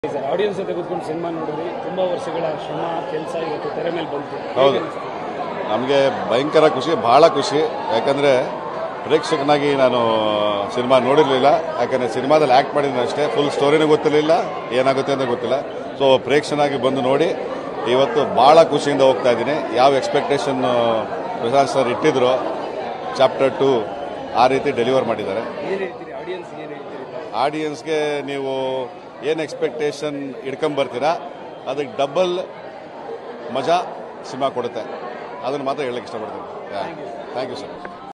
sir audience ಜೊತೆ ಕೂತ್ಕೊಂಡು cinema ನೋಡಿದ್ರಿ ತುಂಬಾ ವರ್ಷಗಳ ಶ್ರಮ ಕೆಲಸ ಇವತ್ತು ತೆರೆ ಮೇಲೆ ಬಂತು ಹೌದು ನಮಗೆ ಭಯಂಕರ ಖುಷಿ ಬಹಳ ಖುಷಿ ಯಾಕಂದರೆ ಪ್ರೇಕ್ಷಕನಾಗಿ ನಾನು ಸಿನಿಮಾ ನೋಡಿರಲಿಲ್ಲ ಯಾಕಂದರೆ ಸಿನಿಮಾದಲ್ಲಿ ಆ್ಯಕ್ಟ್ ಮಾಡಿದ್ದೀನಿ ಅಷ್ಟೇ ಫುಲ್ ಸ್ಟೋರಿನೂ ಗೊತ್ತಿರಲಿಲ್ಲ ಏನಾಗುತ್ತೆ ಅಂತ ಗೊತ್ತಿಲ್ಲ ಸೊ ಪ್ರೇಕ್ಷಕನಾಗಿ ಬಂದು ನೋಡಿ ಇವತ್ತು ಭಾಳ ಖುಷಿಯಿಂದ ಹೋಗ್ತಾ ಇದ್ದೀನಿ ಯಾವ ಎಕ್ಸ್ಪೆಕ್ಟೇಷನ್ ಪ್ರಶಾಂತ್ ಸರ್ ಇಟ್ಟಿದ್ರು ಚಾಪ್ಟರ್ ಟು ಆ ರೀತಿ ಡೆಲಿವರ್ ಮಾಡಿದ್ದಾರೆ ಏನ್ ಹೇಳ್ತೀರಿ ಆಡಿಯನ್ಸ್ ಏನ್ ಹೇಳ್ತೀರಿ ಆಡಿಯನ್ಸ್ಗೆ ನೀವು ಏನು ಎಕ್ಸ್ಪೆಕ್ಟೇಷನ್ ಇಟ್ಕೊಂಬರ್ತೀರಾ ಅದಕ್ಕೆ ಡಬಲ್ ಮಜಾ ಸಿನಿಮಾ ಕೊಡುತ್ತೆ ಅದನ್ನು ಮಾತ್ರ ಹೇಳಕ್ಕೆ ಇಷ್ಟಪಡ್ತೀನಿ ಥ್ಯಾಂಕ್ ಯು ಸರ್